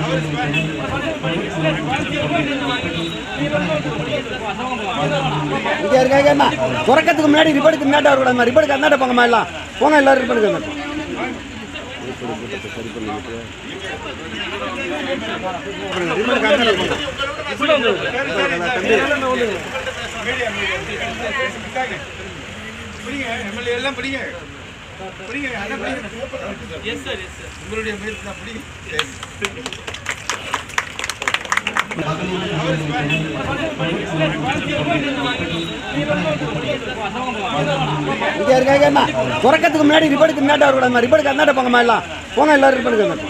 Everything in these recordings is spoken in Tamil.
இங்கே இருக்காங்க என்ன துறக்கத்துக்கு முன்னாடி ரிப்போர்ட்டுக்கு முன்னாடி வரக்கூடாது ரிப்போர்ட்டுக்கு அந்தாண்ட போங்கம்மா எல்லாம் போங்க எல்லாரும் ரிப்போர்ட்டுக்கு அந்தாண்ட பிடிங்க எம்எல்ஏ எல்லாம் பிடிங்க பிடிங்க அண்ணா பிடிங்க எஸ் சார் எஸ் சார் உங்களுடைய முயற்சி தான் பிடிங்க இங்கே இருக்காங்க என்ன துறக்கத்துக்கு முன்னாடி ரிப்போர்ட்டுக்கு முன்னாடி வரக்கூடாது ரிப்போர்ட்டுக்கு அந்தாண்ட போங்கம்மா எல்லாம் போங்க எல்லாரும் ரிப்போர்ட்டுக்கு அந்தாண்ட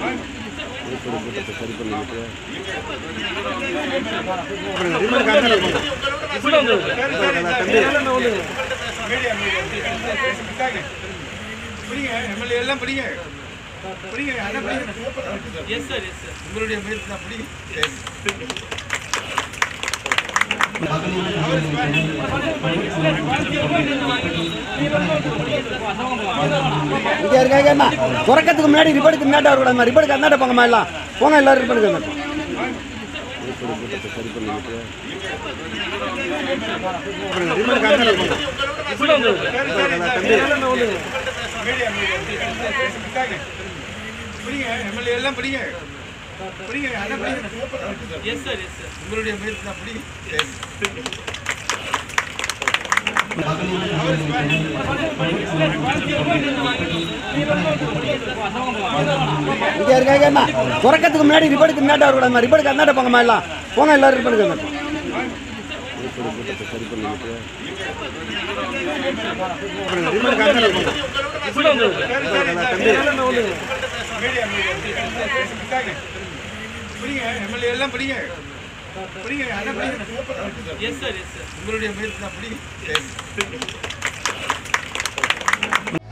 பிடிங்க எம்எல்ஏ எல்லாம் பிடிங்க பிடிங்க அண்ணா பிடிங்க எஸ் சார் எஸ் சார் உங்களுடைய முயற்சி தான் பிடிங்க இங்கே இருக்காங்க என்ன துறக்கத்துக்கு முன்னாடி ரிப்போர்ட்டுக்கு முன்னாடி வரக்கூடாது ரிப்போர்ட்டுக்கு அந்தாண்ட போங்கம்மா எல்லாம் போங்க எல்லாரும் ரிப்போர்ட்டுக்கு அந்தாண்ட பிடிங்க எம்எல்ஏ எல்லாம் பிடிங்க பிடிங்க அண்ணா பிடிங்க எஸ் சார் எஸ் சார் உங்களுடைய முயற்சி தான் பிடிங்க இங்கே இருக்காங்க என்ன துறக்கத்துக்கு முன்னாடி ரிப்போர்ட்டுக்கு முன்னாடி வரக்கூடாது ரிப்போர்ட்டுக்கு அந்தாண்ட போங்கம்மா எல்லாம் போங்க எல்லாரும் ரிப்போர்ட்டுக்கு அந்தாண்ட பிடிங்க எம்எல்ஏ எல்லாம் பிடிங்க பிடிங்க அண்ணா பிடிங்க எஸ் சார் எஸ் சார் உங்களுடைய முயற்சி தான் பிடிங்க